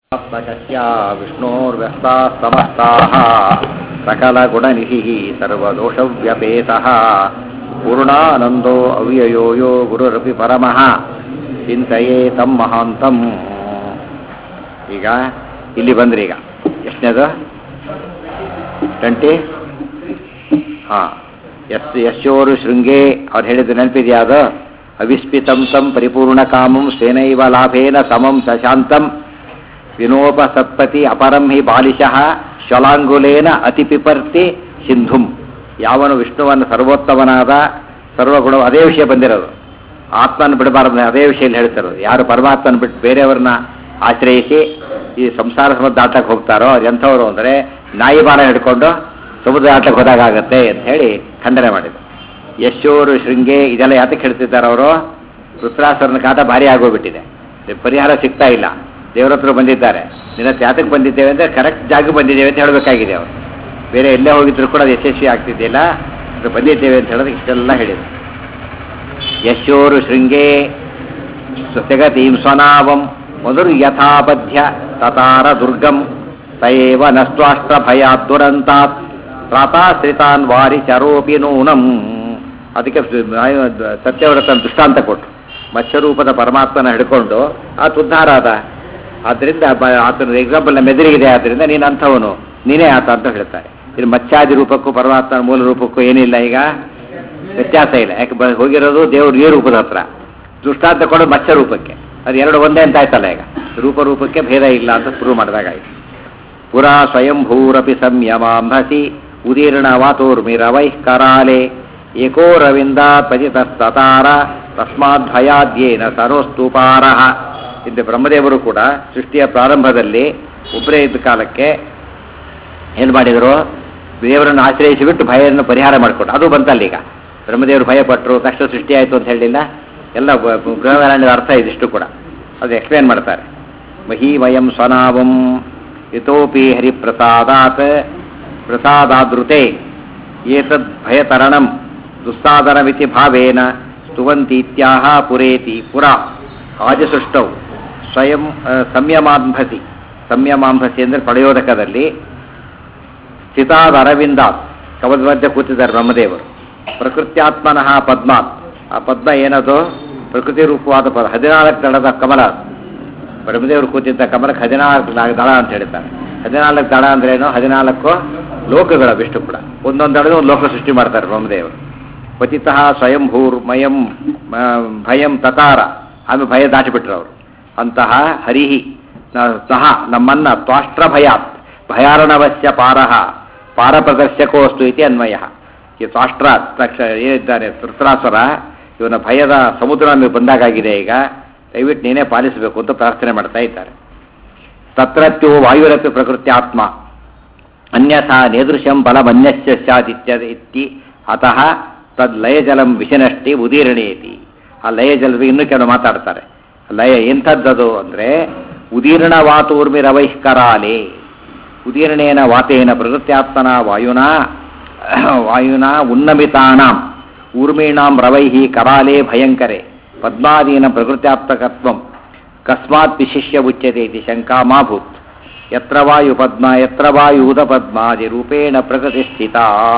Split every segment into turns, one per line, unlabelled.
ಆತ್ಮಕಸ್ಯ ವಿಷ್ಣೋರ್ವ್ಯಸ್ತಾः ಸಮಸ್ತಾः सकलगुणनिधिः सर्वदोषव्यपेतः पूर्णानन्दो अव्ययो यो गुरुरपि परमः ಚಿಂತೆಯೇ ತಮ್ಮ ಮಹಾಂತಂ ಈಗ ಇಲ್ಲಿ ಬಂದ್ರಿ ಈಗ ಎಷ್ಟನೇದು ಟ್ವೆಂಟಿ ಹಾಂ ಎಸ್ ಯಶೋರು ಶೃಂಗೇ ಅವ್ರು ಹೇಳಿದ್ದು ನೆನಪಿದೆಯಾ ಅದು ಅವಿಸ್ಮಿತಂ ತಂ ಪರಿಪೂರ್ಣ ಕಾಮಂ ಸ್ವೇನೈವ ಲಾಭೇನ ಸಮಂ ಸಶಾಂತಂ ವಿನೋಪ ಸತ್ಪತಿ ಅಪರಂ ಹಿ ಬಾಲಿಶಃ ಶ್ವಲಾಂಗುಲೇನ ಅತಿಪಿಪರ್ತಿ ಸಿಂಧುಂ ಯಾವನು ವಿಷ್ಣುವನ್ನು ಸರ್ವೋತ್ತಮನಾದ ಸರ್ವಗುಣ ಅದೇ ವಿಷಯ ಬಂದಿರೋದು ಆತ್ಮನ ಬಿಡಬಾರದು ಅದೇ ವಿಷಯಲ್ಲಿ ಹೇಳ್ತಿರೋದು ಯಾರು ಪರಮಾತ್ಮನ ಬಿಟ್ಟು ಬೇರೆಯವ್ರನ್ನ ಆಶ್ರಯಿಸಿ ಈ ಸಂಸಾರ ಸಮುದ್ರ ದಾಟಕ್ಕೆ ಹೋಗ್ತಾರೋ ಅವ್ರು ಎಂಥವ್ರು ಅಂದರೆ ನಾಯಿ ಬಾಣ ಹಿಡ್ಕೊಂಡು ಸಮುದ್ರ ದಾಟಕ್ಕೆ ಹೋದಾಗತ್ತೆ ಅಂತ ಹೇಳಿ ಖಂಡನೆ ಮಾಡಿದ್ರು ಯಶೋರು ಶೃಂಗೆ ಇದೆಲ್ಲ ಯಾತಕ್ಕೆ ಹೇಳ್ತಿದ್ದಾರೆ ಅವರು ರುದ್ರಾಸುರನ ಕಾಟ ಭಾರಿ ಆಗೋಗ್ಬಿಟ್ಟಿದೆ ಪರಿಹಾರ ಸಿಗ್ತಾ ಇಲ್ಲ ದೇವರ ಹತ್ರ ಬಂದಿದ್ದಾರೆ ನಿನ್ನ ಯಾತಕ್ಕೆ ಬಂದಿದ್ದೇವೆ ಅಂದರೆ ಕರೆಕ್ಟ್ ಜಾಗ ಬಂದಿದ್ದೇವೆ ಅಂತ ಹೇಳಬೇಕಾಗಿದೆ ಅವರು ಬೇರೆ ಎಲ್ಲೇ ಹೋಗಿದ್ರು ಕೂಡ ಅದು ಯಶಸ್ವಿ ಆಗ್ತಿದ್ದಿಲ್ಲ ಅದು ಬಂದಿದ್ದೇವೆ ಅಂತ ಹೇಳೋದಕ್ಕೆ ಇಷ್ಟೆಲ್ಲ ಹೇಳಿದ್ರು ಯಶೋರು ಶೃಂಗೇ ಜಗತೀಂ ಸ್ವನಾವಂ ಮಧುರ್ ಯಥಾಬಧ್ಯ ತತಾರ ದುರ್ಗಂ ತಯೇವ ನಸ್ತ್ವಾಷ್ಟ್ರ ಭಯಾತ್ ದುರಂತಾತ್ ಪ್ರಾತಾಶ್ರಿತಾನ್ ವಾರಿ ಚರೋಪಿ ನೂನಂ ಅದಕ್ಕೆ ಸತ್ಯವ್ರತನ ದೃಷ್ಟಾಂತ ಕೊಟ್ಟರು ಮತ್ಸ್ಯರೂಪದ ಪರಮಾತ್ಮನ ಹಿಡ್ಕೊಂಡು ಆತ ಉದ್ಧಾರ ಆದ ಆದ್ದರಿಂದ ಆತನ ಎಕ್ಸಾಂಪಲ್ ನಮ್ಮ ಎದುರಿಗಿದೆ ಆದ್ದರಿಂದ ನೀನು ಅಂಥವನು ನೀನೇ ಆತ ಅಂತ ಹೇಳ್ತಾರೆ ಇದು ಮತ್ಸ್ಯಾದಿ ರೂಪಕ್ಕೂ ಪರಮಾತ್ಮನ ಮೂಲ ರೂಪಕ್ಕೂ ಏನಿಲ್ಲ ಈಗ ವ್ಯತ್ಯಾಸ ಇಲ್ಲ ಯಾಕೆ ಬ ಹೋಗಿರೋದು ದೇವ್ರ ಈ ರೂಪದ ಹತ್ರ ದೃಷ್ಟಾಂತ ಕೊಡೋ ಮತ್ಸ್ಯ ರೂಪಕ್ಕೆ ಅದು ಎರಡು ಒಂದೇ ಅಂತ ಆಯ್ತಲ್ಲ ಈಗ ರೂಪರೂಪಕ್ಕೆ ಭೇದ ಇಲ್ಲ ಅಂತ ಶುರು ಮಾಡಿದಾಗಾಯ್ತು ಪುರಾ ಸ್ವಯಂಭೂರಪಿ ಸಂಯಮಾಂಭಸಿ ಉದೀರ್ಣ ವಾತೋರ್ಮಿರವೈಃ ಕರಾಲೆ ಏಕೋ ರವಿಂದ ಪತಿತಸ್ತತಾರ ತಸ್ಮಾತ್ ಭಯಾದ್ಯೇನ ಸರೋಸ್ತುಪಾರ ಇಂದು ಬ್ರಹ್ಮದೇವರು ಕೂಡ ಸೃಷ್ಟಿಯ ಪ್ರಾರಂಭದಲ್ಲಿ ಒಬ್ಬರೇ ಇದ್ದ ಕಾಲಕ್ಕೆ ಏನು ಮಾಡಿದರು ದೇವರನ್ನು ಆಶ್ರಯಿಸಿ ಬಿಟ್ಟು ಭಯವನ್ನು ಪರಿಹಾರ ಮಾಡಿಕೊಟ್ಟು ಅದು ಬಂತಲ್ಲ ಈಗ ಬ್ರಹ್ಮದೇವರು ಭಯಪಟ್ಟರು ತಕ್ಷಣ ಸೃಷ್ಟಿ ಆಯಿತು ಅಂತ ಹೇಳಿಲ್ಲ ಎಲ್ಲ ಬೃಹದಾರಣ್ಯದ ಅರ್ಥ ಇದಿಷ್ಟು ಕೂಡ ಅದು ಎಕ್ಸ್ಪ್ಲೇನ್ ಮಾಡ್ತಾರೆ ಮಹೀಮಯಂ ಸ್ವನಾವಂ ಇತೋಪಿ ಹರಿಪ್ರಸಾದಾತ್ ಪ್ರಸಾದಾದೃತೆ ಏತದ್ ಭಯತರಣಂ ದುಸ್ಸಾದನಮಿತಿ ಭಾವೇನ ಸ್ತುವಂತೀತ್ಯಾಹ ಪುರೇತಿ ಪುರಾ ಆಜಸೃಷ್ಟೌ ಸ್ವಯಂ ಸಂಯಮಾಂಭಸಿ ಸಂಯಮಾಂಭಸಿ ಅಂದರೆ ಪಡೆಯೋದಕದಲ್ಲಿ ಸ್ಥಿತಾದ ಅರವಿಂದ ಕವದ ಮಧ್ಯೆ ಕೂತಿದ್ದಾರೆ ಬ್ರಹ್ಮದೇವರು ಪ್ರಕೃತ್ಯಾತ್ಮನಃ ಪದ್ಮಾತ್ ಆ ಪದ್ಮ ಏನದು ಪ್ರಕೃತಿ ರೂಪವಾದ ಪದ ಹದಿನಾಲ್ಕು ದಳದ ಕಮಲ ಬ್ರಹ್ಮದೇವರು ಕೂತಿದ್ದ ಕಮಲಕ್ಕೆ ಹದಿನಾಲ್ಕು ದಳ ಅಂತ ಹೇಳ್ತಾರೆ ಹದಿನಾಲ್ಕು ದಳ ಅಂದ್ರೇನು ಹದಿನಾಲ್ಕು ಲೋಕಗಳ ವಿಷ್ಣು ಕೂಡ ಒಂದೊಂದು ದಳದ ಒಂದು ಲೋಕ ಸೃಷ್ಟಿ ಮಾಡ್ತಾರೆ ಬ್ರಹ್ಮದೇವರು ಪತಿತಃ ಸ್ವಯಂಭೂರ್ ಮಯಂ ಭಯಂ ತತಾರ ಆಮೇಲೆ ಭಯ ದಾಟಿಬಿಟ್ರು ಅವರು ಅಂತಹ ಹರಿಹಿ ಸಹ ನಮ್ಮನ್ನ ತ್ವಾಷ್ಟ್ರ ಭಯಾತ್ ಭಯಾರಣವಸ್ಯ ಪಾರಹ ಪಾರಪ್ರದರ್ಶಕೋಸ್ತು ಇತಿ ಅನ್ವಯ ಈ ತ್ವಾಷ್ಟ್ರ ತಕ್ಷಣ ಏನಿದ್ದಾನೆ ಧೃತರಾಸುರ ಇವನ ಭಯದ ಸಮುದ್ರ ನಮಗೆ ಬಂದಾಗಿದೆ ಈಗ ದಯವಿಟ್ಟು ನೀನೇ ಪಾಲಿಸಬೇಕು ಅಂತ ಪ್ರಾರ್ಥನೆ ಮಾಡ್ತಾ ಇದ್ದಾರೆ ತತ್ರತ್ಯೋ ವಾಯುರಪಿ ಪ್ರಕೃತಿ ಆತ್ಮ ಅನ್ಯಥಾ ನೇದೃಶಂ ಬಲಮನ್ಯಸ್ಯ ಸ್ಯಾದಿತ್ಯ ಇತ್ತಿ ಅತಃ ತದ್ ಲಯಜಲಂ ವಿಷನಷ್ಟಿ ಉದೀರ್ಣೇತಿ ಆ ಲಯಜಲ ಇನ್ನೂ ಕೆಲವು ಮಾತಾಡ್ತಾರೆ ಲಯ ಎಂಥದ್ದದು ಅಂದರೆ ಉದೀರ್ಣ ವಾತೂರ್ಮಿ ರವೈಷ್ಕರಾಲೆ ಉದೀರ್ಣೇನ ವಾತೇನ ಪ್ರಕೃತ್ಯಾತ್ಮನ ವಾಯುನಾ ವಾಯುನಾ ಉನ್ನಮಿತಾನಾಂ ಊರ್ಮೀಣಾಂ ರವೈಹಿ ಕರಾಲೆ ಭಯಂಕರೆ ಪದ್ಮಾದೀನ ಪ್ರಕೃತ್ಯಾತ್ಮಕತ್ವಂ ಕಸ್ಮಾತ್ ವಿಶಿಷ್ಯ ಉಚ್ಯತೆ ಇತಿ ಶಂಕಾ ಮಾಭೂತ್ ಯತ್ರ ವಾಯು ಪದ್ಮ ಯತ್ರ ವಾಯೂದ ಪದ್ಮಾದಿ ರೂಪೇಣ ಪ್ರಕೃತಿ ಸ್ಥಿತ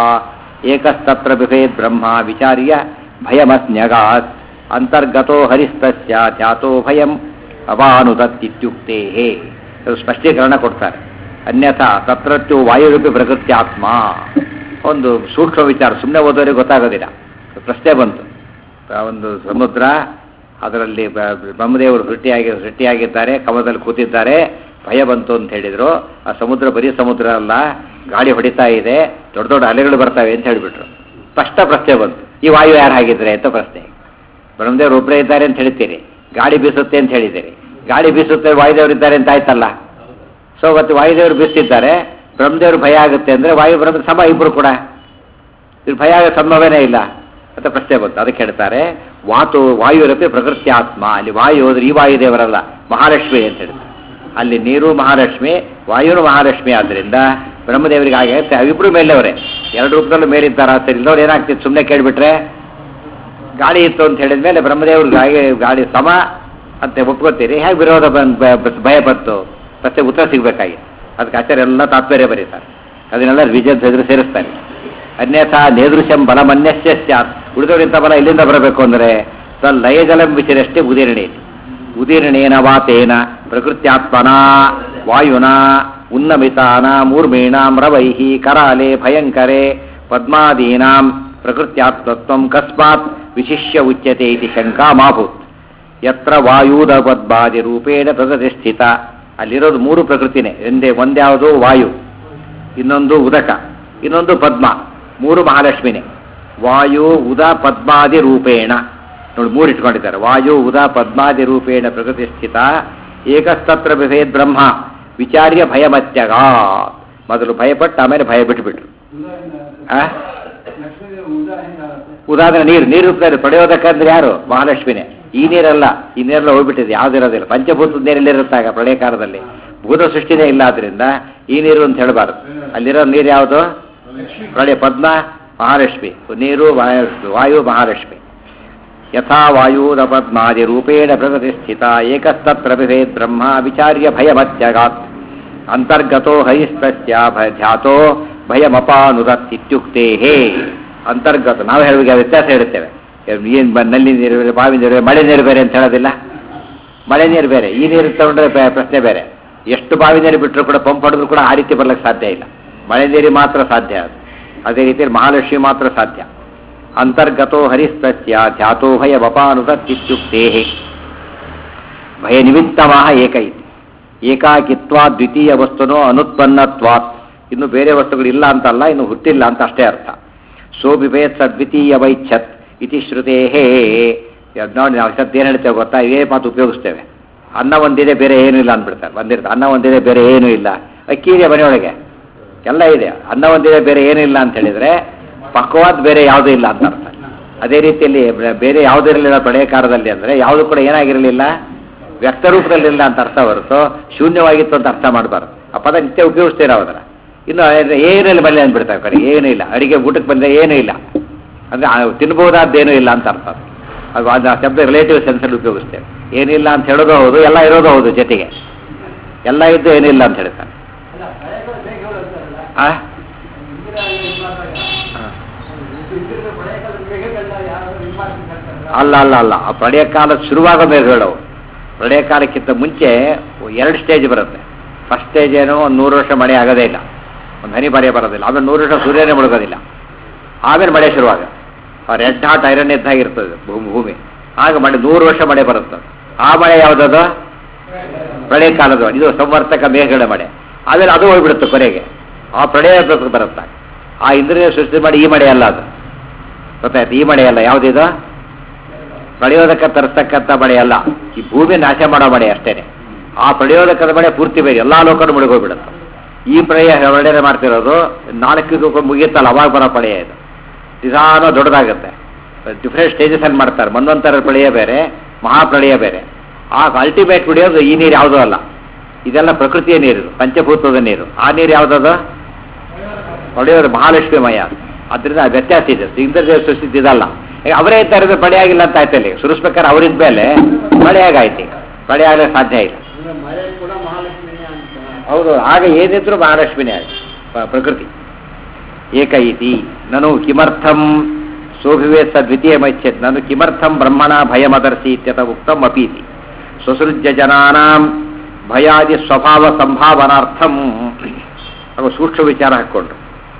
ಏಕಸ್ತತ್ರ ಬಿಭೇದ್ ಬ್ರಹ್ಮ ವಿಚಾರ್ಯ ಭಯಮಸ್ನ್ಯಗಾತ್ ಅಂತರ್ಗತೋ ಹರಿಸ್ತಸ್ಯ ಧ್ಯಾತೋ ಭಯಂ ಅವಾನುದತ್ತಿತ್ಯುಕ್ತೇ ಸ್ಪಷ್ಟೀಕರಣ ಕೊಡ್ತಾರೆ ಅನ್ಯಥಾ ತತ್ರತ್ಯು ವಾಯುರೂಪಿ ಪ್ರಕೃತಿ ಆತ್ಮ ಒಂದು ಸೂಕ್ಷ್ಮ ವಿಚಾರ ಸುಮ್ಮನೆ ಓದೋರಿಗೆ ಗೊತ್ತಾಗೋದಿಲ್ಲ ಪ್ರಶ್ನೆ ಬಂತು ಒಂದು ಸಮುದ್ರ ಅದರಲ್ಲಿ ಬ್ರಹ್ಮದೇವರು ಸೃಷ್ಟಿಯಾಗಿ ಸೃಷ್ಟಿಯಾಗಿದ್ದಾರೆ ಕಮಲದಲ್ಲಿ ಕೂತಿದ್ದಾರೆ ಭಯ ಬಂತು ಅಂತ ಹೇಳಿದ್ರು ಆ ಸಮುದ್ರ ಬರೀ ಸಮುದ್ರ ಅಲ್ಲ ಗಾಳಿ ಹೊಡಿತಾ ಇದೆ ದೊಡ್ಡ ದೊಡ್ಡ ಅಲೆಗಳು ಬರ್ತವೆ ಅಂತ ಹೇಳಿಬಿಟ್ರು ಸ್ಪಷ್ಟ ಪ್ರಶ್ನೆ ಬಂತು ಈ ವಾಯು ಯಾರು ಹಾಗಿದ್ರೆ ಅಂತ ಪ್ರಶ್ನೆ ಬ್ರಹ್ಮದೇವರು ಒಬ್ಬರೇ ಇದ್ದಾರೆ ಅಂತ ಹೇಳ್ತೀರಿ ಗಾಳಿ ಬೀಸುತ್ತೆ ಅಂತ ಹೇಳಿದ್ದೀರಿ ಗಾಳಿ ಬೀಸುತ್ತೆ ವಾಯುದೇವರು ಇದ್ದಾರೆ ಅಂತ ಆಯ್ತಲ್ಲ ಸೊ ಮತ್ತೆ ವಾಯುದೇವರು ಬೀಸ್ತಿದ್ದಾರೆ ಬ್ರಹ್ಮದೇವರು ಭಯ ಆಗುತ್ತೆ ಅಂದರೆ ವಾಯು ಬ್ರಹ್ಮ ಸಮ ಇಬ್ಬರು ಕೂಡ ಇದು ಭಯ ಆಗೋ ಸಂಭವನೇ ಇಲ್ಲ ಅಂತ ಪ್ರಶ್ನೆ ಬಂತು ಅದಕ್ಕೆ ಹೇಳ್ತಾರೆ ವಾತು ವಾಯುರಪಿ ಪ್ರಕೃತಿ ಆತ್ಮ ಅಲ್ಲಿ ವಾಯು ಹೋದ್ರೆ ಈ ವಾಯುದೇವರಲ್ಲ ಮಹಾಲಕ್ಷ್ಮಿ ಅಂತ ಹೇಳ್ತಾರೆ ಅಲ್ಲಿ ನೀರು ಮಹಾಲಕ್ಷ್ಮಿ ವಾಯುನು ಮಹಾಲಕ್ಷ್ಮಿ ಆದ್ದರಿಂದ ಬ್ರಹ್ಮದೇವರಿಗೆ ಹಾಗೆ ಅವಿಬ್ರು ಮೇಲೆಯವರೇ ಎರಡು ರೂಪದಲ್ಲೂ ಮೇಲಿದ್ದಾರ ಸರಿ ಇಲ್ಲವ್ರು ಏನಾಗ್ತಿತ್ತು ಸುಮ್ಮನೆ ಕೇಳಿಬಿಟ್ರೆ ಗಾಳಿ ಇತ್ತು ಅಂತ ಹೇಳಿದ ಮೇಲೆ ಬ್ರಹ್ಮದೇವ್ರಿಗೆ ಹಾಗೆ ಗಾಳಿ ಸಮ ಅಂತ ಒಪ್ಕೋತೀರಿ ಹೇಗೆ ವಿರೋಧ ಬಂದ್ ಭಯ ಬಂತು ಪ್ರಶ್ನೆ ಉತ್ತರ ಸಿಗಬೇಕಾಗಿ ಅದಕ್ಕೆ ಆಚಾರ್ಯ ಎಲ್ಲ ತಾತ್ಪರ್ಯ ಬರೀತಾರೆ ಅದನ್ನೆಲ್ಲ ವಿಜಯ ಹೆಸರು ಸೇರಿಸ್ತಾರೆ ಅನ್ಯಥಾ ನೇದೃಶಂ ಬಲಮನ್ಯಸ್ಯ ಸ್ಯಾತ್ ಉಳಿದವರಿಂತ ಬಲ ಇಲ್ಲಿಂದ ಬರಬೇಕು ಅಂದರೆ ಸ ಲಯಜಲಂ ವಿಚಿರಷ್ಟೇ ಉದೀರ್ಣೇತಿ ಉದೀರ್ಣೇನ ವಾತೇನ ಪ್ರಕೃತ್ಯಾತ್ಮನ ವಾಯುನ ಉನ್ನಮಿತಾನ ಮೂರ್ಮೀಣಾಂ ರವೈಹಿ ಕರಾಲೆ ಭಯಂಕರೆ ಪದ್ಮಾದೀನಾಂ ಪ್ರಕೃತ್ಯಾತ್ಮತ್ವಂ ಕಸ್ಮಾತ್ ವಿಶಿಷ್ಯ ಉಚ್ಯತೆ ಇತಿ ಶಂಕಾ ಮಾಭೂತ್ ಯತ್ರ ವಾಯುದ ಪದ್ಮಾದಿ ರೂಪೇಣ ಪ್ರತಿಷ್ಠಿತ ಅಲ್ಲಿರೋದು ಮೂರು ಪ್ರಕೃತಿನೇ ಒಂದೇ ಒಂದ್ಯಾವುದು ವಾಯು ಇನ್ನೊಂದು ಉದಕ ಇನ್ನೊಂದು ಪದ್ಮ ಮೂರು ಮಹಾಲಕ್ಷ್ಮಿನೇ ವಾಯು ಉದ ಪದ್ಮಾದಿ ರೂಪೇಣ ನೋಡಿ ಮೂರು ಇಟ್ಕೊಂಡಿದ್ದಾರೆ ವಾಯು ಉದ ಪದ್ಮಾದಿ ರೂಪೇಣ ಪ್ರಕೃತಿಷ್ಠಿತ ಏಕಸ್ತತ್ರ ಬಿಭೇದ್ ಬ್ರಹ್ಮ ವಿಚಾರ್ಯ ಭಯಮತ್ಯಗ ಮೊದಲು ಭಯಪಟ್ಟು ಆಮೇಲೆ ಭಯ ಬಿಟ್ಟುಬಿಟ್ರು ಆ ಉದಾಹರಣೆ ನೀರು ನೀರು ರೂಪದಲ್ಲಿ ಪಡೆಯೋದಕ್ಕಂದ್ರೆ ಯಾರು ಮಹಾಲಕ್ಷ್ಮಿನೇ ಈ ನೀರಲ್ಲ ಈ ನೀರೆಲ್ಲ ಹೋಗ್ಬಿಟ್ಟಿದೆ ಯಾವುದಿರೋದಿಲ್ಲ ಪಂಚಭೂತದ ನೀರಲ್ಲಿರುತ್ತಾಗ ಪ್ರಳಯ ಕಾಲದಲ್ಲಿ ಭೂತ ಸೃಷ್ಟಿನೇ ಇಲ್ಲ ಆದ್ರಿಂದ ಈ ನೀರು ಅಂತ ಹೇಳಬಾರ್ದು ಅಲ್ಲಿರೋ ನೀರು ಯಾವುದು ಪ್ರಳಯ ಪದ್ಮ ಮಹಾಲಕ್ಷ್ಮಿ ನೀರು ಮಹಾಲಕ್ಷ್ಮಿ ವಾಯು ಮಹಾಲಕ್ಷ್ಮಿ ಯಥಾ ವಾಯುರ ಪದ್ಮಾದಿ ರೂಪೇಣ ಪ್ರಗತಿಸ್ಥಿತ ಏಕಸ್ತತ್ರ ಬಿಭೇದ್ ಬ್ರಹ್ಮ ವಿಚಾರ್ಯ ಭಯಮತ್ಯಗಾತ್ ಅಂತರ್ಗತೋ ಹರಿಸ್ತಸ್ಯ ಭ ಧ್ಯಾತೋ ಭಯಮಪಾನುದತ್ತಿತ್ಯುಕ್ತೇ ಹೇ ಅಂತರ್ಗತ ನಾವು ಹೇಳುವಾಗ ವ್ಯತ್ಯಾಸ ಹೇಳುತ್ತೇವೆ ಏನು ನಲ್ಲಿ ನೀರು ಬೇರೆ ಬಾವಿ ನೀರು ಬೇರೆ ಮಳೆ ನೀರು ಬೇರೆ ಅಂತ ಹೇಳೋದಿಲ್ಲ ಮಳೆ ನೀರು ಬೇರೆ ಈ ನೀರು ತಗೊಂಡ್ರೆ ಬೆ- ಪ್ರಶ್ನೆ ಬೇರೆ ಎಷ್ಟು ಬಾವಿ ನೀರು ಬಿಟ್ಟರು ಕೂಡ ಪಂಪ್ ಹೊಡೆದ್ರು ಕೂಡ ಆ ರೀತಿ ಬರ್ಲಿಕ್ಕೆ ಸಾಧ್ಯ ಇಲ್ಲ ಮಳೆ ನೀರಿಗೆ ಮಾತ್ರ ಸಾಧ್ಯ ಅದು ಅದೇ ರೀತಿಯಲ್ಲಿ ಮಹಾಲಕ್ಷ್ಮಿ ಮಾತ್ರ ಸಾಧ್ಯ ಅಂತರ್ಗತೋ ಹರಿಸ್ತಸ್ಯ ಧ್ಯಾತೋ ಭಯ ವಪಾನುದತ್ತಿತ್ಯುಕ್ತೇ ಭಯ ನಿಮಿತ್ತವಾಹ ಏಕ ಇತಿ ಏಕಾಕಿತ್ವಾ ದ್ವಿತೀಯ ವಸ್ತುನೋ ಅನುತ್ಪನ್ನತ್ವಾತ್ ಇನ್ನು ಬೇರೆ ವಸ್ತುಗಳಿಲ್ಲ ಅಂತಲ್ಲ ಇನ್ನು ಹುಟ್ಟಿಲ್ಲ ಅಂತ ಅಷ್ಟೇ ಅರ್ಥ ಸೋಬಿಭೇತ್ ದ್ವಿತೀಯ ವೈಚ್ಛತ್ ಇತಿ ಶ್ರುತೇ ನೋಡಿ ನಾವು ಸತ್ಯ ಏನು ಹೇಳ್ತೇವೆ ಗೊತ್ತಾ ಇದೇ ಮಾತು ಉಪಯೋಗಿಸ್ತೇವೆ ಅನ್ನ ಒಂದಿದೆ ಬೇರೆ ಏನೂ ಇಲ್ಲ ಅಂದ್ಬಿಡ್ತಾರೆ ಬಂದಿರ್ತಾರೆ ಅನ್ನ ಒಂದಿದೆ ಬೇರೆ ಏನೂ ಇಲ್ಲ ಅಕ್ಕಿ ಇದೆ ಮನೆಯೊಳಗೆ ಎಲ್ಲ ಇದೆ ಅನ್ನ ಒಂದಿದೆ ಬೇರೆ ಏನೂ ಇಲ್ಲ ಅಂತ ಹೇಳಿದ್ರೆ ಪಕ್ವಾದ ಬೇರೆ ಯಾವುದೂ ಇಲ್ಲ ಅಂತ ಅರ್ಥ ಅದೇ ರೀತಿಯಲ್ಲಿ ಬೆ- ಬೇರೆ ಯಾವುದೂ ಇರಲಿಲ್ಲ ಪ್ರಳಯ ಕಾಲದಲ್ಲಿ ಅಂದರೆ ಯಾವುದು ಕೂಡ ಏನಾಗಿರಲಿಲ್ಲ ವ್ಯಕ್ತ ರೂಪದಲ್ಲಿಲ್ಲ ಅಂತ ಅರ್ಥ ಹೊರತು ಶೂನ್ಯವಾಗಿತ್ತು ಅಂತ ಅರ್ಥ ಮಾಡಬಾರ್ದು ಆ ಪದ ನಿತ್ಯ ಉಪಯೋಗಿಸ್ತೀರ ಅವರ ಇನ್ನು ಏನೂ ಇಲ್ಲ ಬರಲಿ ಅಂದ್ಬಿಡ್ತಾರೆ ಕಡೆ ಏನೂ ಇಲ್ಲ ಅಡಿಗೆ ಊಟಕ್ಕೆ ಬಂದರೆ ಏನೂ ಇಲ್ಲ ಅಂದರೆ ತಿನ್ಬೋದಾದ್ದೇನೂ ಇಲ್ಲ ಅಂತ ಅರ್ಥ ಅದು. ಅದು ಅದು ಆ ಶಬ್ದ ರಿಲೇಟಿವ್ ಸೆನ್ಸಲ್ಲಿ ಉಪಯೋಗಿಸ್ತೇವೆ ಏನಿಲ್ಲ ಅಂತ ಹೇಳೋದು ಹೌದು ಎಲ್ಲ ಇರೋದು ಹೌದು ಜೊತೆಗೆ ಎಲ್ಲ ಇದ್ದು ಏನಿಲ್ಲ ಅಂತ ಹೇಳ್ತಾರೆ ಆ? ಅಲ್ಲ ಅಲ್ಲ ಅಲ್ಲ ಆ ಪ್ರಳಯ ಕಾಲ ಶುರುವಾಗೋ ಮೇಲೆ ಹೇಳವು ಪ್ರಳಯ ಕಾಲಕ್ಕಿಂತ ಮುಂಚೆ ಎರಡು ಸ್ಟೇಜ್ ಬರುತ್ತೆ ಫಸ್ಟ್ ಸ್ಟೇಜ್ ಏನೋ ಒಂದು ನೂರು ವರ್ಷ ಮಳೆ ಆಗೋದೇ ಇಲ್ಲ ಒಂದು ಹನಿ ಮಳೆ ಬರೋದಿಲ್ಲ ಆಮೇಲೆ ನೂರು ವರ್ಷ ಸೂರ್ಯನೇ ಮುಳುಗೋದಿಲ್ಲ ಆಮೇಲೆ ಮಳೆ ಶುರುವಾಗ ರೆಡ್ ಹಾಟ್ ಐರನ್ ಇದ್ದಾಗಿರ್ತದೆ ಭೂಮಿ ಭೂಮಿ ಆಗ ಮಳೆ ನೂರು ವರ್ಷ ಮಳೆ ಬರುತ್ತೆ ಆ ಮಳೆ ಯಾವುದದು ಪ್ರಳಯ ಕಾಲದ ಇದು ಸಂವರ್ತಕ ಮೇಘಗಳ ಮಳೆ ಆಮೇಲೆ ಅದು ಹೋಗ್ಬಿಡುತ್ತೆ ಕೊನೆಗೆ ಆ ಪ್ರಳಯ ಬರುತ್ತೆ ಬರುತ್ತೆ ಆ ಇಂದ್ರಿಯ ಸೃಷ್ಟಿ ಮಾಡಿ ಈ ಮಳೆ ಅಲ್ಲ ಅದು ಗೊತ್ತಾಯ್ತು ಈ ಮಳೆ ಅಲ್ಲ ಯಾವುದಿದು ಪ್ರಳಯೋದಕ ತರಿಸ್ತಕ್ಕಂಥ ಮಳೆ ಅಲ್ಲ ಈ ಭೂಮಿ ನಾಶ ಮಾಡೋ ಮಳೆ ಅಷ್ಟೇನೆ ಆ ಪ್ರಳಯೋದಕದ ಮಳೆ ಪೂರ್ತಿ ಬೇರೆ ಎಲ್ಲಾ ಲೋಕನು ಮುಳುಗೋಗ್ಬಿಡುತ್ತೆ ಈ ಪ್ರಳಯ ಒಳ್ಳೆಯ ಮಾಡ್ತಿರೋದು ನಾಲ್ಕು ಮುಗಿಯುತ್ತಲ್ಲ ಅವಾಗ ಬರೋ ಪ್ರಳಯ ಇದು ನಿಧಾನ ದೊಡ್ಡದಾಗುತ್ತೆ ಡಿಫ್ರೆಂಟ್ ಸ್ಟೇಜಸ್ ಅಲ್ಲಿ ಮಾಡ್ತಾರೆ ಮನ್ವಂತರ ಪ್ರಳಯ ಬೇರೆ ಮಹಾಪ್ರಳಯ ಬೇರೆ ಆ ಅಲ್ಟಿಮೇಟ್ ಕುಡಿಯೋದು ಈ ನೀರು ಯಾವುದೂ ಅಲ್ಲ ಇದೆಲ್ಲ ಪ್ರಕೃತಿಯ ನೀರು ಪಂಚಭೂತದ ನೀರು ಆ ನೀರು ಯಾವುದದು ಹೊಡೆಯೋದು ಮಹಾಲಕ್ಷ್ಮಿ ಮಯ ಅದರಿಂದ ಆ ವ್ಯತ್ಯಾಸ ಇದೆ ಇಂದ್ರದೇವ ಸೃಷ್ಟಿ ಇದಲ್ಲ ಈಗ ಅವರೇ ಇರ್ತಾ ಇರೋದು ಮಳೆ ಆಗಿಲ್ಲ ಅಂತ ಆಯ್ತಲ್ಲಿ ಸುರಿಸ್ಬೇಕಾದ್ರೆ ಅವರಿದ್ದ ಮೇಲೆ ಮಳೆ ಆಗಾಯ್ತು ಈಗ ಮಳೆ ಆಗಲಿಕ್ಕೆ ಸಾಧ್ಯ ಇಲ್ಲ
ಮಳೆ ಕೂಡ ಮಹಾಲಕ್ಷ್ಮಿನೇ ಅಂತ
ಹೌದು ಆಗ ಏನಿದ್ರು ಮಹಾಲಕ್ಷ್ಮಿನೇ ಆಗಿ ಪ- ಪ್ರಕೃತಿ ಏಕ ಇತಿ ನನು ಕಿಮರ್ಥಂ ಸೋಭಿವೇತ್ ದ್ವಿತೀಯ ಮೈಚ್ಛೇತ್ ನಾನು ಕಿಮರ್ಥಂ ಬ್ರಹ್ಮಣ ಭಯಮದರ್ಶಿ ಇತ್ಯತ ಉಕ್ತಂ ಅಪೀತಿ ಸ್ವಸೃಜ್ಯ ಜನಾನಾಂ ಭಯಾದಿ ಸ್ವಭಾವ ಸಂಭಾವನಾರ್ಥಂ ಅವ ಸೂಕ್ಷ್ಮ ವಿಚಾರ ಹಾಕ್ಕೊಂಡ್ರು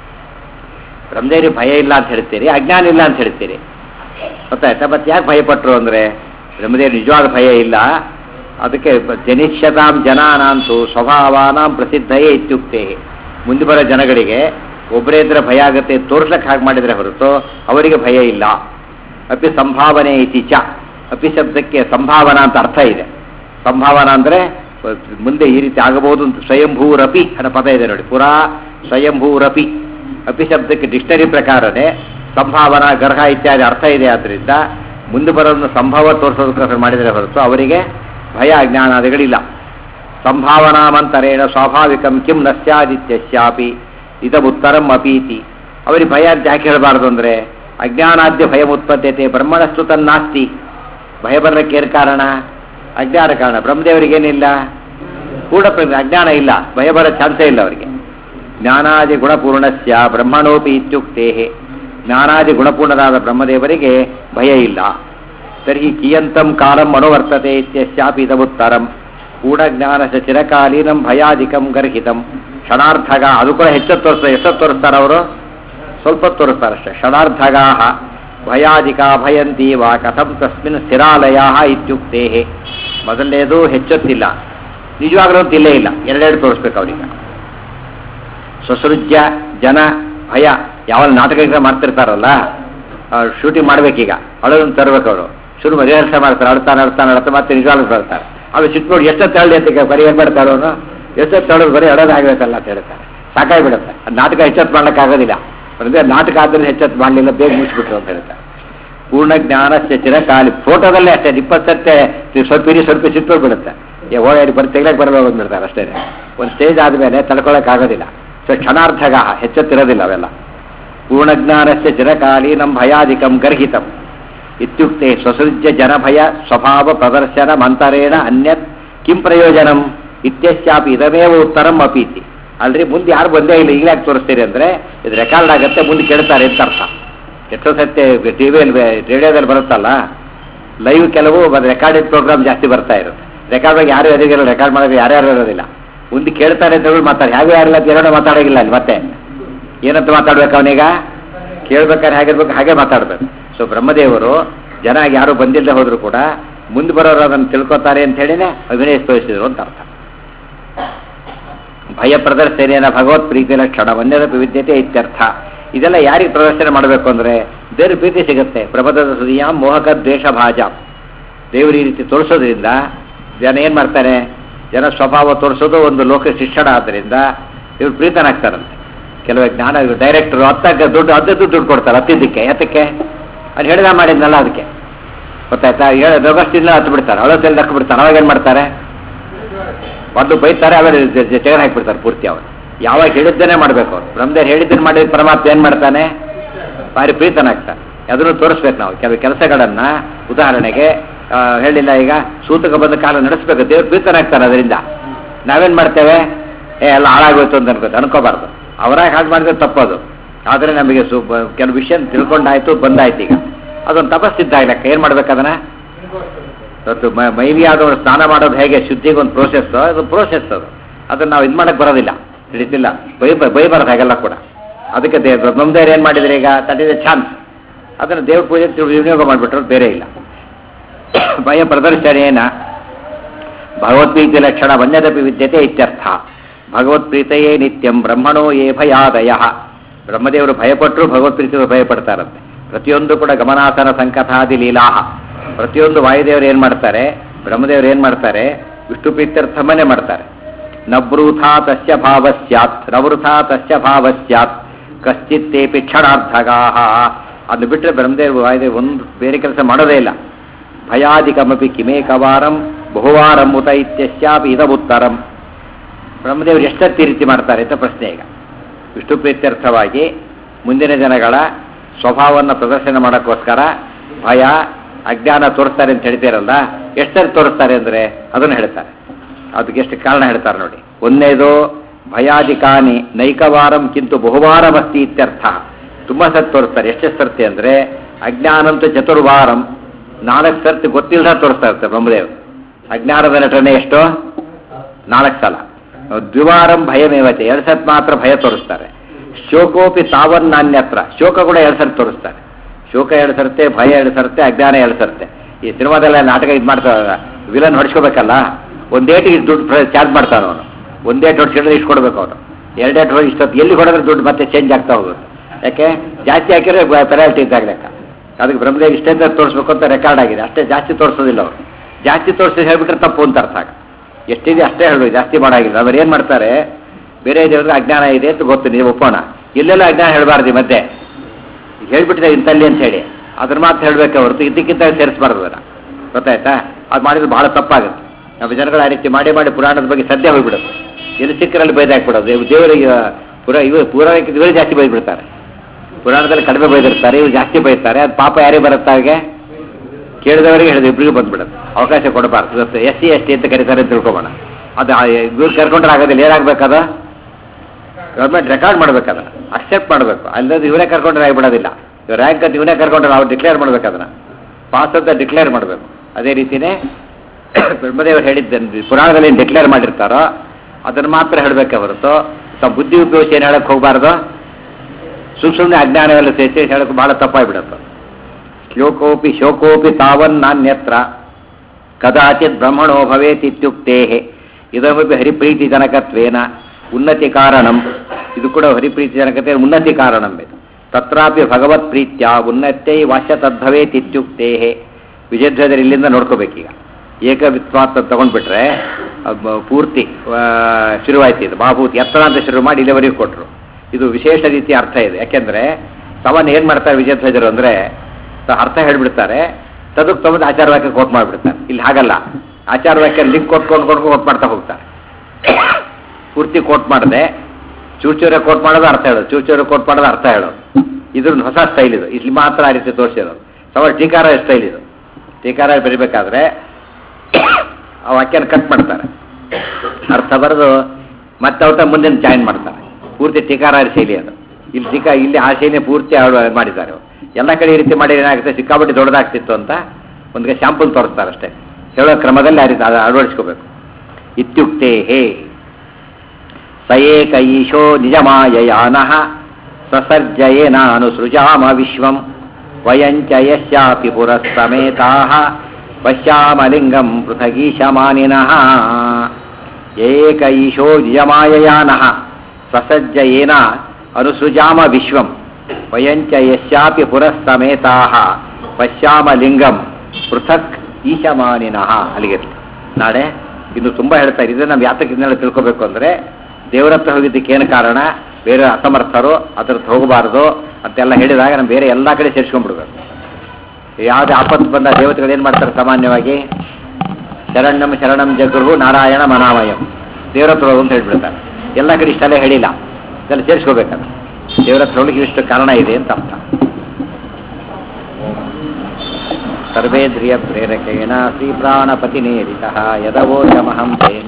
ಬ್ರಹ್ಮದೇವಿ ಭಯ ಇಲ್ಲ ಅಂತ ಹೇಳ್ತೀರಿ ಅಜ್ಞಾನ ಇಲ್ಲ ಅಂತ ಹೇಳ್ತೀರಿ ಗೊತ್ತಾಯ್ತಾ ಮತ್ತೆ ಯಾಕೆ ಭಯಪಟ್ರು ಅಂದರೆ ಬ್ರಹ್ಮದೇವಿ ನಿಜವಾದ ಭಯ ಇಲ್ಲ ಅದಕ್ಕೆ ಜನಿಷ್ಯತಾಂ ಜನಾನಂತೂ ಸ್ವಭಾವಾನಾಂ ಪ್ರಸಿದ್ಧಯೇ ಇತ್ಯುಕ್ತೆ ಮುಂದೆ ಬರೋ ಜನಗಳಿಗೆ ಒಬ್ಬರೇ ಇದ್ರೆ ಭಯ ಆಗುತ್ತೆ ತೋರ್ಸ್ಲಕ್ಕೆ ಹಾಗೆ ಮಾಡಿದರೆ ಹೊರತು ಅವರಿಗೆ ಭಯ ಇಲ್ಲ ಅಪಿ ಸಂಭಾವನೆ ಇತಿ ಚ ಅಪಿ ಶಬ್ದಕ್ಕೆ ಸಂಭಾವನಾ ಅಂತ ಅರ್ಥ ಇದೆ ಸಂಭಾವನಾ ಅಂದರೆ ಮುಂದೆ ಈ ರೀತಿ ಆಗಬಹುದು ಅಂತ ಸ್ವಯಂಭೂರಪಿ ಅನ್ನೋ ಪದ ಇದೆ ನೋಡಿ ಪುರಾ ಸ್ವಯಂಭೂರಪಿ ಅಪಿ ಶಬ್ದಕ್ಕೆ ಡಿಕ್ಷನರಿ ಪ್ರಕಾರನೇ ಸಂಭಾವನಾ ಗರ್ಹ ಇತ್ಯಾದಿ ಅರ್ಥ ಇದೆ ಆದ್ದರಿಂದ ಮುಂದೆ ಬರೋದನ್ನು ಸಂಭವ ತೋರಿಸೋದಕ್ಕೋಸ್ಕರ ಮಾಡಿದರೆ ಹೊರತು ಅವರಿಗೆ ಭಯ ಅಜ್ಞಾನಾದಿಗಳಿಲ್ಲ ಸಂಭಾವನಾಮಂತರೇಣ ಸ್ವಾಭಾವಿಕಂ ಕಿಂ ನ ಸ್ಯಾದಿತ್ಯಸ್ಯಾಪಿ ಇದಮುತ್ತರಂ ಅಪೀತಿ ಅವರಿಗೆ ಭಯ ಅಂತ ಯಾಕೆ ಹೇಳಬಾರ್ದು ಅಂದರೆ ಅಜ್ಞಾನಾದ್ಯ ಭಯಮುತ್ಪದ್ಯತೆ ಬ್ರಹ್ಮಣಸ್ತು ತನ್ನಾಸ್ತಿ ಭಯ ಬರಲಿಕ್ಕೆ ಏನು ಕಾರಣ ಅಜ್ಞಾನ ಕಾರಣ ಬ್ರಹ್ಮದೇವರಿಗೇನಿಲ್ಲ ಕೂಡ ಪ್ರ- ಅಜ್ಞಾನ ಇಲ್ಲ ಭಯ ಬರೋ ಚಾನ್ಸೇ ಇಲ್ಲ ಅವರಿಗೆ ಜ್ಞಾನಾದಿ ಗುಣಪೂರ್ಣಸ್ಯ ಬ್ರಹ್ಮಣೋಪಿ ಇತ್ಯುಕ್ತೇ ಜ್ಞಾನಾದಿ ಗುಣಪೂರ್ಣರಾದ ಬ್ರಹ್ಮದೇವರಿಗೆ ಭಯ ಇಲ್ಲ ತರ್ಹಿ ಕಿಯಂತಂ ಕಾಲಂ ಅನುವರ್ತತೆ ಇತ್ಯಸ್ಯಾಪಿ ಇದವುತ್ತರಂ ಗೂಢಜ್ಞಾನಸ ಚಿರಕಾಲೀನಂ ಭಯಾಧಿಕಂ ಗರ್ಹಿತಂ ಕ್ಷಣಾರ್ಧಗ ಅದು ಕೂಡ ಹೆಚ್ಚು ತೋರಿಸ್ತಾರೆ ಎಷ್ಟೊತ್ತು ತೋರಿಸ್ತಾರೆ ಅವರು ಸ್ವಲ್ಪ ತೋರಿಸ್ತಾರೆ ಅಷ್ಟೇ ಕ್ಷಣಾರ್ಧಗಾ ಭಯಾಧಿಕಾ ಭಯಂತಿ ವಾ ಕಥಂ ತಸ್ಮಿನ್ ಸ್ಥಿರಾಲಯ ಇತ್ಯುಕ್ತೇ ಮೊದಲನೇದು ಹೆಚ್ಚೊತ್ತಿಲ್ಲ ನಿಜವಾಗ್ಲೂ ಅಂತ ಇಲ್ಲೇ ಇಲ್ಲ ಎರಡೆರಡು ತೋರಿಸ್ಬೇಕು ಅವ್ರಿಗೆ ಸ್ವಸೃಜ್ಯ ಜನ ಭಯ ಯಾವ ನಾಟಕ ಗೀಟಕ ಮಾಡ್ತಿರ್ತಾರಲ್ಲ ಶೂಟಿಂಗ್ ಮಾಡ್ಬೇಕೀಗ ಅಳೋದನ್ನು ತರ್ಬೇಕು ಅವರು ಶುರು ರಿಹರ್ಸಲ್ ಮಾಡ್ತಾರೆ ಅಳ್ತಾನೆ ಅಳ್ತಾನೆ ಅಳ್ತಾ ಮತ್ತೆ ನಿಜವಾಗ್ಲೂ ಬರ್ತಾರೆ ಆಮೇಲೆ ಸಿಟ್ಟು ನೋಡಿ ಎಷ್ಟೊತ್ತು ತಳ್ಳಿ ಅಂತ ಬರೀ ಏನು ಮಾಡ್ತಾರೆ ಅವನು ಎಷ್ಟೊತ್ತು ತಳ್ಳೋದು ಬರೀ ಅಳೋದು ಆಗಬೇಕಲ್ಲ ಅಂತ ಹೇಳ್ತಾರೆ ಸಾಕಾಗ್ಬಿಡುತ್ತೆ ಅದ್ ನಾಟಕ ಹೆಚ್ಚೊತ್ತು ಮಾಡ್ಲಿಕ್ಕಾಗೋದಿಲ್ಲ ಅಂದ್ರೆ ನಾಟಕ ಆದ್ರೆ ಹೆಚ್ಚೊತ್ತು ಮಾಡಲಿಲ್ಲ ಬೇಗ ಮುಗಿಸ್ಬಿಟ್ರು ಅಂತ ಹೇಳ್ತಾರೆ ಪೂರ್ಣ ಜ್ಞಾನಸ್ಯ ಚಿರಕಾಲಿ ಫೋಟೋದಲ್ಲೇ ಅಷ್ಟೇ ಇಪ್ಪತ್ತು ಸತ್ತೆ ಸ್ವಲ್ಪ ಇರಿ ಸ್ವಲ್ಪ ಸಿಟ್ಟು ಬಿಡುತ್ತೆ ಏ ಓಡಾಡಿ ಬರ್ ತೆಗ್ಲಕ್ಕೆ ಬರಲ್ಲ ಬಂದ್ಬಿಡ್ತಾರೆ ಅಷ್ಟೇ ಒಂದು ಸ್ಟೇಜ್ ಆದಮೇಲೆ ತಡ್ಕೊಳಕ್ಕಾಗೋದಿಲ್ಲ ಸೊ ಕ್ಷಣಾರ್ಧಗ ಹೆಚ್ಚೊತ್ತಿರೋದಿಲ್ಲ ಅವೆಲ್ಲ ಪೂರ್ಣಜ್ಞಾನಸ್ಯ ಚಿರಕಾಲೀನಂ ಭಯಾಧಿಕಂ ಗರ್ಹಿತಂ ಇತ್ಯುಕ್ತೆ ಸ್ವಸೃಜ್ಯ ಜನಭಯ ಸ್ವಭಾವ ಪ್ರದರ್ಶನ ಮಂತರೇಣ ಅನ್ಯತ್ ಕಿಂ ಪ್ರಯೋಜನಂ ಇತ್ಯಸ್ಯಾಪಿ ಇದಮೇವ ಉತ್ತರಂ ಅಪೀತಿ ಅಲ್ರಿ ಮುಂದೆ ಯಾರು ಬಂದೇ ಇಲ್ಲ ಈಗಲೇ ಯಾಕೆ ತೋರಿಸ್ತೀರಿ ಅಂದ್ರೆ ಇದು ರೆಕಾರ್ಡ್ ಆಗುತ್ತೆ ಮುಂದೆ ಕೇಳ್ತಾರೆ ಅಂತ ಅರ್ಥ ಎಷ್ಟೋ ಸತ್ಯ ಟಿವಿಯಲ್ಲಿ ರೇಡಿಯೋದಲ್ಲಿ ಬರುತ್ತಲ್ಲ ಲೈವ್ ಕೆಲವು ರೆಕಾರ್ಡೆಡ್ ಪ್ರೋಗ್ರಾಮ್ ಜಾಸ್ತಿ ಬರ್ತಾ ಇರುತ್ತೆ ರೆಕಾರ್ಡ್ ಯಾರು ಎದುರಿಗಿಲ್ಲ ರೆಕಾರ್ಡ್ ಮಾಡೋದು ಯಾರ್ಯಾರು ಇರೋದಿಲ್ಲ ಮುಂದೆ ಕೇಳ್ತಾರೆ ಅಂತ ಹೇಳಿ ಮಾತಾಡಿ ಹೇಗೆ ಯಾರಿಲ್ಲ ಅಂತ ಎರಡೂ ಮಾತಾಡೋಗಿಲ್ಲ ಅಲ್ಲಿ ಮತ್ತೆ ಏನಂತ ಮಾತಾಡ್ಬೇಕು ಅವನೀಗ ಕೇಳ್ಬೇಕಾದ್ರೆ ಹೇಗಿರ್ಬೇಕು ಹಾಗೆ ಮಾತಾಡ್ಬೇಕು ಸೊ ಬ್ರಹ್ಮದೇವರು ಜನ ಯಾರು ಬಂದಿಲ್ಲದೆ ಹೋದ್ರು ಕೂಡ ಮುಂದೆ ಬರೋರು ಅದನ್ನು ತಿಳ್ಕೊತಾರೆ ಅಂತ ಹೇಳಿನೇ ಅಭಿನಯ ತೋರಿಸಿದ್ರು ಅಂತ ಅರ್ಥ ಭಯ ಪ್ರದರ್ಶನೇನ ಭಗವತ್ ಪ್ರೀತಿ ಲಕ್ಷಣ ಒಂದೇದಪಿ ವಿದ್ಯತೆ ಇತ್ಯರ್ಥ ಇದೆಲ್ಲ ಯಾರಿಗೆ ಪ್ರದರ್ಶನ ಮಾಡಬೇಕು ಅಂದ್ರೆ ದೇವ್ರ ಪ್ರೀತಿ ಸಿಗುತ್ತೆ ಪ್ರಬಂಧದ ಸುದಿಯ ಮೋಹಕ ದ್ವೇಷ ಭಾಜ ದೇವರು ಈ ರೀತಿ ತೋರಿಸೋದ್ರಿಂದ ಜನ ಏನ್ ಮಾಡ್ತಾರೆ ಜನ ಸ್ವಭಾವ ತೋರಿಸೋದು ಒಂದು ಲೋಕ ಶಿಕ್ಷಣ ಆದ್ದರಿಂದ ಇವ್ರು ಪ್ರೀತನಾಗ್ತಾರಂತೆ ಕೆಲವು ಜ್ಞಾನ ಡೈರೆಕ್ಟರ್ ಹತ್ತಕ್ಕೆ ದುಡ್ಡು ಹತ್ತದ್ದು ದುಡ್ಡು ಕೊಡ್ತಾರೆ ಹತ್ತಿದ್ದಕ್ಕೆ ಎತ್ತಕ್ಕೆ ಅದು ಹೇಳಿದ ಮಾಡಿದ್ನಲ್ಲ ಅದಕ್ಕೆ ಗೊತ್ತಾಯ್ತಾ ಹೇಳ ವ್ಯವಸ್ಥೆಯಿಂದ ಹತ್ತು ಬಿಡ್ತಾರೆ ಅಳತೆಲ್ಲ ದಕ್ಕ ಬಿಡ್ತಾರೆ ಅವಾಗ ಏನು ಮಾಡ್ತಾರೆ ಒಂದು ಬೈತಾರೆ ಆಮೇಲೆ ತೆಗೆದು ಹಾಕಿಬಿಡ್ತಾರೆ ಪೂರ್ತಿ ಅವರು ಯಾವಾಗ ಹೇಳಿದ್ದೇನೆ ಮಾಡಬೇಕು ಅವ್ರು ಬ್ರಹ್ಮದೇವ್ರು ಹೇಳಿದ್ದನ್ನು ಮಾಡಿದ ಪರಮಾತ್ಮ ಏನು ಮಾಡ್ತಾನೆ ಭಾರಿ ಪ್ರೀತನಾಗ್ತಾನೆ ಅದನ್ನು ತೋರಿಸ್ಬೇಕು ನಾವು ಕೆಲವು ಕೆಲಸಗಳನ್ನ ಉದಾಹರಣೆಗೆ ಆ, ಹೇಳಿಲ್ಲ ಈಗ ಸೂತಕ ಬಂದ ಕಾಲ ನಡೆಸ್ಬೇಕು ದೇವ್ರು ಪ್ರೀತನಾಗ್ತಾನೆ ಅದರಿಂದ ನಾವೇನ್ ಮಾಡ್ತೇವೆ ಏ ಎಲ್ಲ ಹಾಳಾಗೋಯ್ತು ಅಂತ ಅನ್ಕೋತ ಅನ್ಕೋಬಾರ್ದು ಅವರಾಗ ಹಾಗೆ ಮಾಡಿದ್ರೆ ತಪ್ಪದು ಆದರೆ ನಮಗೆ ಸು ಬ- ಕೆಲವು ವಿಷಯ ತಿಳ್ಕೊಂಡಾಯ್ತು ಬಂದಾಯ್ತು ಈಗ ಅದೊಂದು ತಪಸ್ಸಿದ್ದ ಲೆಕ್ಕ ಏನು ಮಾಡ್ಬೇಕು ಅದನ್ನ ಇವತ್ತು ಮ- ಮೈಲಿ ಆದವರು ಸ್ನಾನ ಮಾಡೋದು ಹೇಗೆ ಶುದ್ಧಿಗೆ ಒಂದು ಪ್ರೋಸೆಸ್ ಅದು ಪ್ರೋಸೆಸ್ ಅದು ಅದನ್ನ ನಾವು ಇದು ಮಾಡಕ್ ಬರೋದಿಲ್ಲ ತಿಳಿತಿಲ್ಲ ಬೈ ಬೈಬಾರ್ದು ಹಾಗೆಲ್ಲ ಕೂಡ ಅದಕ್ಕೆ ದೇವ್ ಬ್ರಹ್ಮದೇವ್ರು ಏನು ಮಾಡಿದ್ರೆ ಈಗ ದಟ್ ಇಸ್ ಎ ಚಾನ್ಸ್ ಅದನ್ನು ದೇವ್ರ ಪೂಜೆ ತಿಳ್- ವಿನಿಯೋಗ ಮಾಡಿಬಿಟ್ರೆ ಬೇರೆ ಇಲ್ಲ ಭಯ ಪ್ರದರ್ಶನೇನ ಭಗವದ್ಗೀತೆ ಲಕ್ಷಣ ವನ್ಯದಪಿ ವಿದ್ಯತೆ ಇತ್ಯರ್ಥ ಭಗವತ್ಪ್ರೀತೆಯೇ ನಿತ್ಯಂ ಬ್ರಹ್ಮಣೋ ಯೇ ಭಯಾದಯ ಬ್ರಹ್ಮದೇವರು ಭಯಪಟ್ಟರು ಭಗವತ್ಪ್ರೀತಿಯವರು ಭಯಪಡ್ತಾರಂತೆ ಪ್ರತಿಯೊಂದು ಕೂಡ ಗಮನಾಸನ ಸಂಕಥಾದಿ ಲೀಲಾಹ ಪ್ರತಿಯೊಂದು ವಾಯುದೇವರು ಏನ್ ಮಾಡ್ತಾರೆ ಬ್ರಹ್ಮದೇವರು ಏನ್ ಮಾಡ್ತಾರೆ ವಿಷ್ಣು ಪ್ರೀತ್ಯರ್ಥಮನ್ನೇ ಮಾಡ್ತಾರೆ ನವೃಥಾ ತಸ್ಯ ಭಾವ ಸ್ಯಾತ್ ನವೃಥಾ ತಸ್ಯ ಭಾವ ಸ್ಯಾತ್ ಕಶ್ಚಿತ್ತೇಪಿ ಕ್ಷಣಾರ್ಧಗಾಹ ಅದನ್ನು ಬಿಟ್ಟರೆ ಬ್ರಹ್ಮದೇವರು ವಾಯುದೇವರು ಒಂದು ಬೇರೆ ಕೆಲಸ ಮಾಡೋದೇ ಇಲ್ಲ ಭಯಾಧಿಕಮಪಿ ಕಿಮೇಕವಾರಂ ಬಹುವಾರಂ ಉತ ಇತ್ಯಸ್ಯಾಪಿ ಇದವುತ್ತರಂ ಬ್ರಹ್ಮದೇವರು ಎಷ್ಟೊತ್ತಿ ಈ ರೀತಿ ಮಾಡ್ತಾರೆ ಅಂತ ಪ್ರಶ್ನೆ ಈಗ ವಿಷ್ಣು ಪ್ರೀತ್ಯರ್ಥವಾಗಿ ಮುಂದಿನ ಜನಗಳ ಸ್ವಭಾವವನ್ನು ಪ್ರದರ್ಶನ ಮಾಡೋಕ್ಕೋಸ್ಕರ ಭಯ ಅಜ್ಞಾನ ತೋರಿಸ್ತಾರೆ ಅಂತ ಹೇಳ್ತೀರಲ್ಲ ಎಷ್ಟಲ್ಲಿ ತೋರಿಸ್ತಾರೆ ಅಂದರೆ ಅದನ್ನು ಹೇಳ್ತಾರೆ ಅದಕ್ಕೆ ಎಷ್ಟು ಕಾರಣ ಹೇಳ್ತಾರೆ ನೋಡಿ ಒಂದನೇದು ಭಯಾಧಿಕಾನಿ ನೈಕವಾರಂ ಕಿಂತು ಬಹುವಾರಮಸ್ತಿ ಇತ್ಯರ್ಥ ತುಂಬ ಸತ್ ತೋರಿಸ್ತಾರೆ ಎಷ್ಟೆಷ್ಟು ಸರ್ತಿ ಅಂದರೆ ಅಜ್ಞಾನಂತೂ ಚತುರ್ವಾರಂ ನಾಲ್ಕು ಸರ್ತಿ ಗೊತ್ತಿಲ್ಲದ ತೋರಿಸ್ತಾ ಇರ್ತಾರೆ ಬ್ರಹ್ಮದೇವ್ ಅಜ್ಞಾನದ ನಟನೆ ಎಷ್ಟು ನಾಲ್ಕು ಸಲ ದ್ವಿವಾರಂ ಭಯಮೇವತೆ ಎರಡು ಸತ್ ಮಾತ್ರ ಭಯ ತೋರಿಸ್ತಾರೆ ಶೋಕೋಪಿ ತಾವನ್ನಾನ್ಯತ್ರ ಶೋಕ ಕೂಡ ಎರಡು ಸರ್ತಿ ತೋರಿಸ್ತಾರೆ ಶೋಕ ಎರಡು ಸರ್ತೆ ಭಯ ಎರಡು ಸರ್ತೆ ಅಜ್ಞಾನ ಎರಡು ಸರ್ತೆ ಈ ಸಿನಿಮಾದಲ್ಲ ನಾಟಕ ಇದು ಮಾಡ್ತಾರಲ್ಲ ವಿಲನ್ ಹೊಡಿಸ್ಕೋಬೇಕಲ್ಲ ಒಂದೇಟಿಗೆ ದುಡ್ಡು ಚಾರ್ಜ್ ಮಾಡ್ತಾನೆ ಅವನು ಒಂದೇಟ್ ಹೊಡಿಸಿದ್ರೆ ಇಷ್ಟು ಕೊಡ್ಬೇಕು ಅವನು ಎರಡೇಟ್ ಹೊಡಿ ಇಷ್ಟೊತ್ತು ಎಲ್ಲಿ ಹೊಡೆದ್ರೆ ದುಡ್ಡು ಮತ್ತೆ ಚೇಂಜ್ ಆಗ್ತಾ ಹೋಗುತ್ತೆ ಯಾಕೆ ಜಾಸ್ತಿ ಹಾಕಿದ್ರೆ ಪೆನಾಲ್ಟಿ ಇದ್ದಾಗ ಲೆಕ್ಕ ಅದಕ್ಕೆ ಬ್ರಹ್ಮದೇವ್ ಇಷ್ಟೇ ಅಂತ ತೋರಿಸ್ಬೇಕು ಅಂತ ರೆಕಾರ್ಡ್ ಆಗಿದೆ ಅಷ್ಟೇ ಜಾಸ್ತಿ ತೋರಿಸೋದಿಲ್ಲ ಅವರು ಜಾಸ್ತಿ ತೋರಿಸಿ ಹೇಳ್ಬಿಟ್ರೆ ತಪ್ಪು ಅಂತ ಅರ್ಥ ಆಗ ಎಷ್ಟಿದೆ ಅಷ್ಟೇ ಹೇಳಬೇಕು ಜಾಸ್ತಿ ಮಾಡಾಗಿಲ್ಲ ಅವ್ರು ಏನು ಮಾಡ್ತಾರೆ ಬೇರೆ ದೇವ್ರಿಗೆ ಅಜ್ಞಾನ ಇದೆ ಅಂತ ಗೊತ್ತು ನೀವು ಒಪ್ಪೋಣ ಎಲ್ಲೆಲ್ಲ ಅಜ್ಞಾನ ಹೇಳಬಾರ್ದು ಈ ಮಧ್ಯೆ ಹೇಳ್ಬಿಟ್ಟಿದೆ ಇಂತಲ್ಲಿ ಅಂತ ಹೇಳಿ ಅದ್ರ ಮಾತು ಹೇಳ್ಬೇಕು ಹೊರತು ಇದಕ್ಕಿಂತ ಸೇರಿಸಬಾರ್ದು ಅದನ್ನ ಗೊತ್ತಾಯ್ತಾ ಅದು ಮಾಡಿದ್ರೆ ಬಹಳ ತಪ್ಪಾಗುತ್ತೆ ನಮ್ಮ ಜನಗಳು ಆ ರೀತಿ ಮಾಡಿ ಮಾಡಿ ಪುರಾಣದ ಬಗ್ಗೆ ಸದ್ಯ ಹೋಗ್ಬಿಡುತ್ತೆ ಎಲ್ಲಿ ಸಿಕ್ಕರಲ್ಲಿ ಬೈದಾಕ್ಬಿಡೋದು ಇವು ದೇವರಿಗೆ ಪುರ ಇವು ಪುರಾಣಕ್ಕೆ ಇವರೇ ಜಾಸ್ತಿ ಬೈದ್ಬಿಡ್ತಾರೆ ಪುರಾಣದಲ್ಲಿ ಕಡಿಮೆ ಬೈದಿರ್ತಾರೆ ಇವ್ರು ಜಾಸ್ತಿ ಬೈತಾರೆ ಅದು ಪಾಪ ಯಾರಿಗೆ ಬರುತ್ತೆ ಅವ್ರಿಗೆ ಕೇಳಿದವರಿಗೆ ಹೇಳಿದ ಇಬ್ಬರಿಗೂ ಬಂದ್ಬಿಡುತ್ತೆ ಅವಕಾಶ ಕೊಡಬಾರ್ದು ಇವತ್ತು ಎಸ್ ಸಿ ಎಸ್ ಟಿ ಅಂತ ಕರೀತಾರೆ ಅಂತ ತಿಳ್ಕೊಬೋಣ ಅದು ಇವ್ರು ಕರ್ಕೊಂಡ್ರೆ ಆಗೋದಿಲ್ಲ ಏನಾಗಬೇಕದ ಗೌರ್ಮೆಂಟ್ ರೆಕಾರ್ಡ್ ಮಾಡ್ಬೇಕದ ಅಕ್ಸೆಪ್ಟ್ ಮಾಡಬೇಕು ಅಲ್ಲದೆ ಇವರೇ ಕರ್ಕೊಂಡ್ರೆ ಆಗಿಬಿಡೋದಿಲ್ಲ ಇವ್ರ ರ್ಯಾಂಕ್ ಅಂತ ಇವನೇ ಕರ್ಕೊಂಡ್ರೆ ಅವ್ರು ಡಿಕ್ಲೇರ್ ಮಾಡ್ಬೇಕು ಅದನ್ನ ಪಾಸ್ ಅಂತ ಡಿಕ್ಲೇರ್ ಮಾಡಬೇಕು ಅದೇ ರೀತಿನೇ ಬ್ರಹ್ಮದೇವರು ಹೇಳಿದ್ದ ಪುರಾಣದಲ್ಲಿ ಏನು ಡಿಕ್ಲೇರ್ ಮಾಡಿರ್ತಾರೋ ಅದನ್ನು ಮಾತ್ರ ಹೇಳಬೇಕೆ ಹೊರತು ತಾವು ಬುದ್ಧಿ ಉಪಯೋಗಿಸಿ ಏನು ಹೇಳಕ್ಕೆ ಹೋಗಬಾರ್ದು ಸುಮ್ ಸುಮ್ಮನೆ ಅಜ್ಞಾನವೆಲ್ಲ ಸೇರಿಸಿ ಹೇಳಕ್ಕೆ ಭಾಳ ತಪ್ಪಾಗ್ಬಿಡುತ್ತೆ ಶ್ಲೋಕೋಪಿ ಶೋಕೋಪಿ ತಾವನ್ ನಾನ್ಯತ್ರ ಕದಾಚಿತ್ ಬ್ರಹ್ಮಣೋ ಭವೇತ್ ಇತ್ಯುಕ್ತೇ ಇದಮಪಿ ಹರಿಪ್ರೀತಿ ಜನಕತ್ವೇನ ಉನ್ನತಿ ಕಾರಣಂ ಇದು ಕೂಡ ಹರಿಪ್ರೀತಿ ಜನಕತೆ ಉನ್ನತಿ ಕಾರಣಂ ಇದು ತತ್ರಾಪಿ ಭಗವತ್ ಪ್ರೀತ್ಯ ಉನ್ನತ್ಯೈ ವಾಶ್ಯ ತದ್ಭವೇತ್ ಇತ್ಯುಕ್ತೇ ವಿಜಯಧ್ವಜರು ಇಲ್ಲಿಂದ ನೋಡ್ಕೋಬೇಕೀಗ ಏಕವಿತ್ವಾತ್ ಅಂತ ತಗೊಂಡ್ಬಿಟ್ರೆ ಅದ್ ಮ- ಪೂರ್ತಿ ಆ, ಶುರುವಾಯ್ತು ಇದು ಮಹಾಭೂತಿ ಎತ್ತರ ಅಂತ ಶುರು ಮಾಡಿ ಇಲ್ಲಿವರೆಗೂ ಕೊಟ್ಟರು ಇದು ವಿಶೇಷ ರೀತಿಯ ಅರ್ಥ ಇದೆ ಯಾಕೆಂದ್ರೆ ತವನ್ ಏನ್ ಮಾಡ್ತಾರೆ ವಿಜಯಧ್ವಜರು ಅಂದ್ರೆ ತ- ಅರ್ಥ ಹೇಳ್ಬಿಡ್ತಾರೆ ತದಕ್ ತಗೊಂಡು ಆಚಾರ ವಾಕ್ಯ ಕೋಟ್ ಮಾಡಿಬಿಡ್ತಾರೆ ಇಲ್ಲಿ ಹಾಗಲ್ಲ ಆಚಾರ ವಾಕ್ಯ ಲಿಂಕ್ ಕೊಟ್ಕೊಂಡು ಕೊಟ್ಕೊಂಡು ಕೋಟ್ ಮಾಡ್ತಾ ಹೋಗ್ತಾರೆ ಪೂರ್ತಿ ಕೋಟ್ ಮಾಡದೆ ಚೂರ್ಚೂರೆ ಕೋಟ್ ಮಾಡೋದು ಅರ್ಥ ಹೇಳೋದು ಚೂರ್ಚೂರೆ ಕೋಟ್ ಮಾಡೋದು ಅರ್ಥ ಹೇಳೋದು ಇದ್ರದ್ದು ಹೊಸ ಸ್ಟೈಲ್ ಇದು ಇಲ್ಲಿ ಮಾತ್ರ ಆ ರೀತಿ ತೋರಿಸಿರೋದು ಸವಾಲ್ ಟೀಕಾರ ಸ್ಟೈಲ್ ಇದು ಟೀಕಾರ ಬರಿಬೇಕಾದ್ರೆ ಆ ವಾಕ್ಯನ ಕಟ್ ಮಾಡ್ತಾರೆ ಅರ್ಥ ಬರೆದು ಮತ್ತೆ ಅವ್ರ ಮುಂದಿನ ಜಾಯಿನ್ ಮಾಡ್ತಾರೆ ಪೂರ್ತಿ ಟೀಕಾರ ಶೈಲಿ ಅದು ಇಲ್ಲಿ ಟೀಕಾ ಇಲ್ಲಿ ಆ ಶೈಲಿ ಪೂರ್ತಿ ಅಳವ- ಮಾಡಿದ್ದಾರೆ ಅವ್ರು. ಎಲ್ಲ ಕಡೆ ಈ ರೀತಿ ಮಾಡಿ ಏನಾಗುತ್ತೆ ಸಿಕ್ಕಾಪಟ್ಟೆ ದೊಡ್ಡದಾಗ್ತಿತ್ತು ಅಂತ ಒಂದಿಗೆ ಶಾಂಪಲ್ ತೋರಿಸ್ತಾರೆ ಅಷ್ಟೇ ಹೇಳೋ ಕ್ರಮದಲ್ಲಿ ಆ ರೀತಿ ಅದ- ಅಳವಡಿಸ್ಕೋಬೇಕು ಇತ್ಯುಕ್ತೆ ಹೇ ಸ ಏಕ ಈಶೋ ನಿಜಮಾಯಯಾನಃ ಸಸರ್ಜಯೇನಾನುಸೃಜಾಮ ವಿಶ್ವಂ ವಯಂಚ ಯಸ್ಯಾಪಿ ಪುರಸ್ಸಮೇತಾಃ ಪಶ್ಯಾಮಲಿಂಗಂ ಪೃಥಗೀಶಮಾನಿನಃ ಏಕ ಈಶೋ ನಿಜಮಾಯಯಾನಃ ಸಸಜ್ಜಯೇನ ಅನುಸೃಜಾಮ ವಿಶ್ವಂ ವಯಂಚ ಯಸ್ಯಾಪಿ ಪುರಸ್ಸಮೇತಾಃ ಪಶ್ಯಾಮಲಿಂಗಂ ಪೃಥಕ್ ಈಶಮಾನಿನಃ ಅಲ್ಲಿಗೆ ನಾಳೆ ಇನ್ನು ತುಂಬ ಹೇಳ್ತಾರೆ ಇದನ್ನ ನಾವು ಯಾತಕ್ಕೆ ಇದನ್ನೆಲ್ಲ ತಿಳ್ಕೊಬೇಕು ಅಂದ್ರೆ ದೇವರ ಹತ್ರ ಹೋಗಿದ್ದಕ್ಕೆ ಏನು ಕಾರಣ ಬೇರೆ ಅಸಮರ್ಥರು ಅದ್ರ ಹತ್ರ ಹೋಗಬಾರ್ದು ಅಂತೆಲ್ಲ ಹೇಳಿದಾಗ ನಾವು ಬೇರೆ ಎಲ್ಲ ಕಡೆ ಸೇರಿಸ್ಕೊಂಡ್ಬಿಡ್ಬೇಕು ಯಾವುದೇ ಆಪತ್ತು ಬಂದ ದೇವತೆಗಳು ಏನು ಮಾಡ್ತಾರೆ ಸಾಮಾನ್ಯವಾಗಿ ಶರಣಂ ಶರಣಂ ಜಗೃಹು ನಾರಾಯಣ ಮನಾಮಯಂ ದೇವರ ಹತ್ರ ಹೋಗು ಅಂತ ಹೇಳ್ಬಿಡ್ತಾರೆ ಎಲ್ಲ ಕಡೆ ಇಷ್ಟೆಲ್ಲ ಹೇಳಿಲ್ಲ ಇದೆಲ್ಲ ಸೇರಿಸ್ಕೋಬೇಕಲ್ಲ ದೇವರ ಹತ್ರ ಹೋಗ್ಲಿಕ್ಕೆ ಇಷ್ಟು ಕಾರಣ ಇದೆ ಅಂತ ಅರ್ಥ ಸರ್ವೇಂದ್ರಿಯ ಪ್ರೇರಕೇಣ ಶ್ರೀ ಪ್ರಾಣಪತಿನೇರಿತ ಯದವೋಚಮಹಂ ತೇನ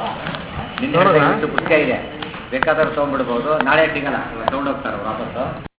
ನಿನ್ನೆ ಪುಸ್ತಕ ಇದೆ ಬೇಕಾದ್ರೆ ತೊಗೊಂಡ್ಬಿಡ್ಬೋದು ನಾಳೆ ಸಿಗಲ್ಲ ತೊಗೊಂಡೋಗ್ತಾರೆ ವಾಪಸ್ಸು